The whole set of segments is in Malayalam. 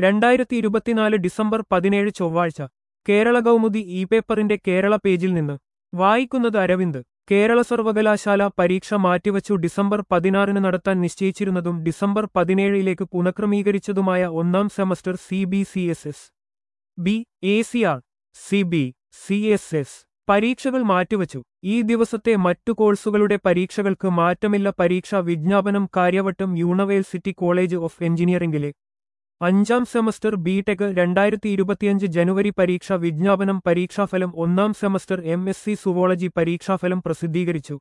രണ്ടായിരത്തി ഇരുപത്തിനാല് ഡിസംബർ പതിനേഴ് ചൊവ്വാഴ്ച കേരള കൗമുദി ഇ പേപ്പറിന്റെ കേരള പേജിൽ നിന്ന് വായിക്കുന്നത് അരവിന്ദ് കേരള സർവകലാശാല പരീക്ഷ മാറ്റിവച്ചു ഡിസംബർ പതിനാറിന് നടത്താൻ നിശ്ചയിച്ചിരുന്നതും ഡിസംബർ പതിനേഴിലേക്ക് പുനഃക്രമീകരിച്ചതുമായ ഒന്നാം semester C B C S S B A C R C B C S S പരീക്ഷകൾ മാറ്റിവച്ചു ഈ ദിവസത്തെ മറ്റു കോഴ്സുകളുടെ പരീക്ഷകൾക്ക് മാറ്റമില്ല പരീക്ഷാ വിജ്ഞാപനം കാര്യവട്ടം യൂണിവേഴ്സിറ്റി കോളേജ് ഓഫ് എഞ്ചിനീയറിംഗിലെ അഞ്ചാം സെമസ്റ്റർ ബി ടെക് രണ്ടായിരത്തി ഇരുപത്തിയഞ്ച് ജനുവരി പരീക്ഷാ വിജ്ഞാപനം പരീക്ഷാഫലം ഒന്നാം semester M S C zoology പരീക്ഷാഫലം പ്രസിദ്ധീകരിച്ചു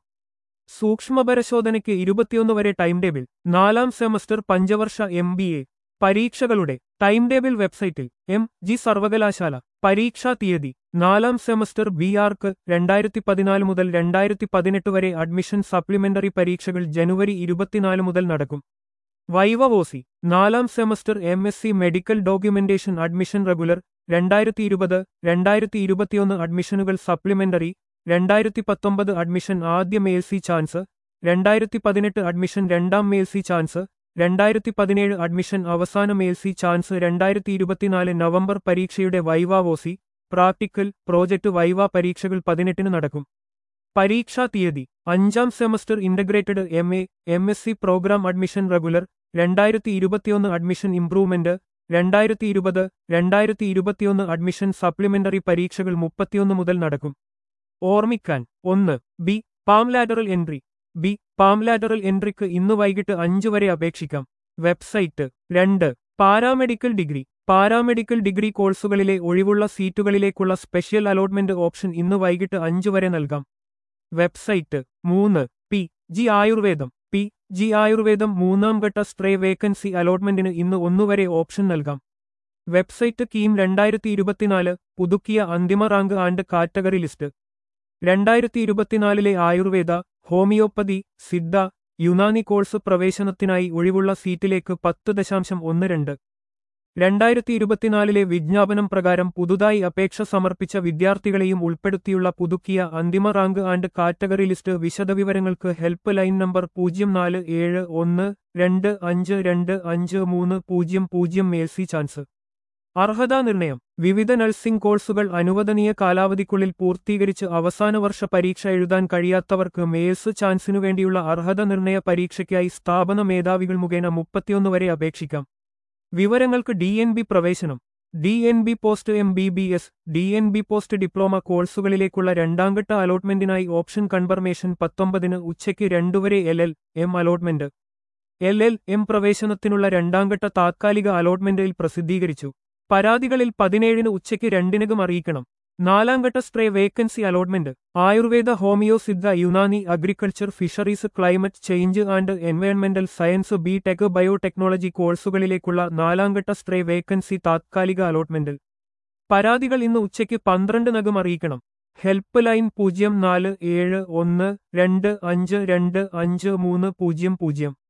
സൂക്ഷ്മപരിശോധനയ്ക്ക് ഇരുപത്തിയൊന്ന് വരെ ടൈം ടേബിൾ നാലാം സെമസ്റ്റർ പഞ്ചവർഷ എം ബി എ പരീക്ഷകളുടെ ടൈം ടേബിൾ വെബ്സൈറ്റിൽ എം ജി സർവകലാശാല പരീക്ഷാ തീയതി നാലാം സെമസ്റ്റർ ബി ആർക്ക് രണ്ടായിരത്തി പതിനാല് മുതൽ രണ്ടായിരത്തി പതിനെട്ട് വരെ അഡ്മിഷൻ സപ്ലിമെന്ററി പരീക്ഷകൾ ജനുവരി ഇരുപത്തിനാല് മുതൽ നടക്കും വൈവവോസി നാലാം semester M S C medical documentation admission regular രണ്ടായിരത്തി ഇരുപത് രണ്ടായിരത്തി ഇരുപത്തിയൊന്ന് അഡ്മിഷനുകൾ സപ്ലിമെന്ററി രണ്ടായിരത്തി പത്തൊമ്പത് അഡ്മിഷൻ ആദ്യ മേൽ സി ചാൻസ് രണ്ടായിരത്തി പതിനെട്ട് അഡ്മിഷൻ രണ്ടാം മേൽ സി ചാൻസ് രണ്ടായിരത്തി പതിനേഴ് അഡ്മിഷൻ അവസാന മേൽ സി ചാൻസ് രണ്ടായിരത്തി ഇരുപത്തിനാല് നവംബർ പരീക്ഷയുടെ വൈവാവോസി പ്രാക്ടിക്കൽ പ്രോജക്ട് വൈവ പരീക്ഷകൾ പതിനെട്ടിന് നടക്കും പരീക്ഷാ തീയതി അഞ്ചാം semester integrated M A M S C programme admission regular രണ്ടായിരത്തി ഇരുപത്തിയൊന്ന് അഡ്മിഷൻ ഇംപ്രൂവ്മെന്റ് രണ്ടായിരത്തി ഇരുപത് രണ്ടായിരത്തി ഇരുപത്തിയൊന്ന് അഡ്മിഷൻ സപ്ലിമെന്ററി പരീക്ഷകൾ മുപ്പത്തിയൊന്ന് മുതൽ നടക്കും ഓർമ്മിക്കാൻ ഒന്ന് B pharm lateral entry B pharm lateral എൻട്രിക്ക് ഇന്ന് വൈകിട്ട് അഞ്ചു വരെ അപേക്ഷിക്കാം വെബ്സൈറ്റ് രണ്ട് പാരാമെഡിക്കൽ ഡിഗ്രി പാരാമെഡിക്കൽ ഡിഗ്രി കോഴ്സുകളിലെ ഒഴിവുള്ള സീറ്റുകളിലേക്കുള്ള സ്പെഷ്യൽ അലോട്ട്മെന്റ് ഓപ്ഷൻ ഇന്ന് വൈകിട്ട് അഞ്ചു വരെ നൽകാം വെബ്സൈറ്റ് മൂന്ന് P G Ayurvedam P G Ayurvedam മൂന്നാം ഘട്ട സ്ട്രേ വേക്കൻസി അലോട്ട്മെന്റിന് ഇന്ന് ഒന്നുവരെ ഓപ്ഷൻ നൽകാം വെബ്സൈറ്റ് കീം രണ്ടായിരത്തി ഇരുപത്തിനാല് പുതുക്കിയ അന്തിമ റാങ്ക് ആൻഡ് കാറ്റഗറി ലിസ്റ്റ് രണ്ടായിരത്തി ഇരുപത്തിനാലിലെ ആയുർവേദ ഹോമിയോപ്പതി സിദ്ധ യുനാനി കോഴ്സ് പ്രവേശനത്തിനായി ഒഴിവുള്ള സീറ്റിലേക്ക് പത്ത് ദശാംശം ഒന്ന് രണ്ട് രണ്ടായിരത്തി ഇരുപത്തിനാലിലെ വിജ്ഞാപനം പ്രകാരം പുതുതായി അപേക്ഷ സമർപ്പിച്ച വിദ്യാർത്ഥികളെയും ഉൾപ്പെടുത്തിയുള്ള പുതുക്കിയ അന്തിമ റാങ്ക് ആൻഡ് കാറ്റഗറി ലിസ്റ്റ് വിശദവിവരങ്ങൾക്ക് ഹെൽപ്പ് ലൈൻ നമ്പർ പൂജ്യം നാല് ഏഴ് ഒന്ന് രണ്ട് അഞ്ച് രണ്ട് അഞ്ച് മൂന്ന് പൂജ്യം പൂജ്യം മേൽസി ചാൻസ് അർഹതാ നിർണയം വിവിധ നഴ്സിംഗ് കോഴ്സുകൾ അനുവദനീയ കാലാവധിക്കുള്ളിൽ പൂർത്തീകരിച്ച് അവസാന വർഷ പരീക്ഷ എഴുതാൻ കഴിയാത്തവർക്ക് മേൽസ് ചാൻസിനു വേണ്ടിയുള്ള അർഹത നിർണയ പരീക്ഷയ്ക്കായി സ്ഥാപന മേധാവികൾ മുഖേന മുപ്പത്തിയൊന്ന് വരെ അപേക്ഷിക്കാം വിവരങ്ങൾക്ക് ഡി എൻ ബി പ്രവേശനം D N B post M B B S D N B post diploma കോഴ്സുകളിലേക്കുള്ള രണ്ടാംഘട്ട അലോട്ട്മെന്റിനായി ഓപ്ഷൻ കൺഫർമേഷൻ പത്തൊമ്പതിന് ഉച്ചയ്ക്ക് രണ്ടുവരെ L L M allotment L L M പ്രവേശനത്തിനുള്ള രണ്ടാംഘട്ട താത്കാലിക അലോട്ട്മെന്റിൽ പ്രസിദ്ധീകരിച്ചു പരാതികളിൽ പതിനേഴിന് ഉച്ചയ്ക്ക് രണ്ടിനകം അറിയിക്കണം നാലാംഘട്ട spray vacancy allotment Ayurveda homoeo Siddha Unani agriculture fisheries climate change and എൻവയൺമെന്റൽ സയൻസ് ബി ടെക് ബയോടെക്നോളജി കോഴ്സുകളിലേക്കുള്ള നാലാംഘട്ട സ്പ്രേ വേക്കൻസി താത്കാലിക അലോട്ട്മെന്റിൽ പരാതികൾ ഇന്ന് ഉച്ചയ്ക്ക് പന്ത്രണ്ടിനകം അറിയിക്കണം ഹെൽപ്പ് ലൈൻ പൂജ്യം നാല് ഏഴ് ഒന്ന് രണ്ട് അഞ്ച് രണ്ട് അഞ്ച് മൂന്ന് പൂജ്യം പൂജ്യം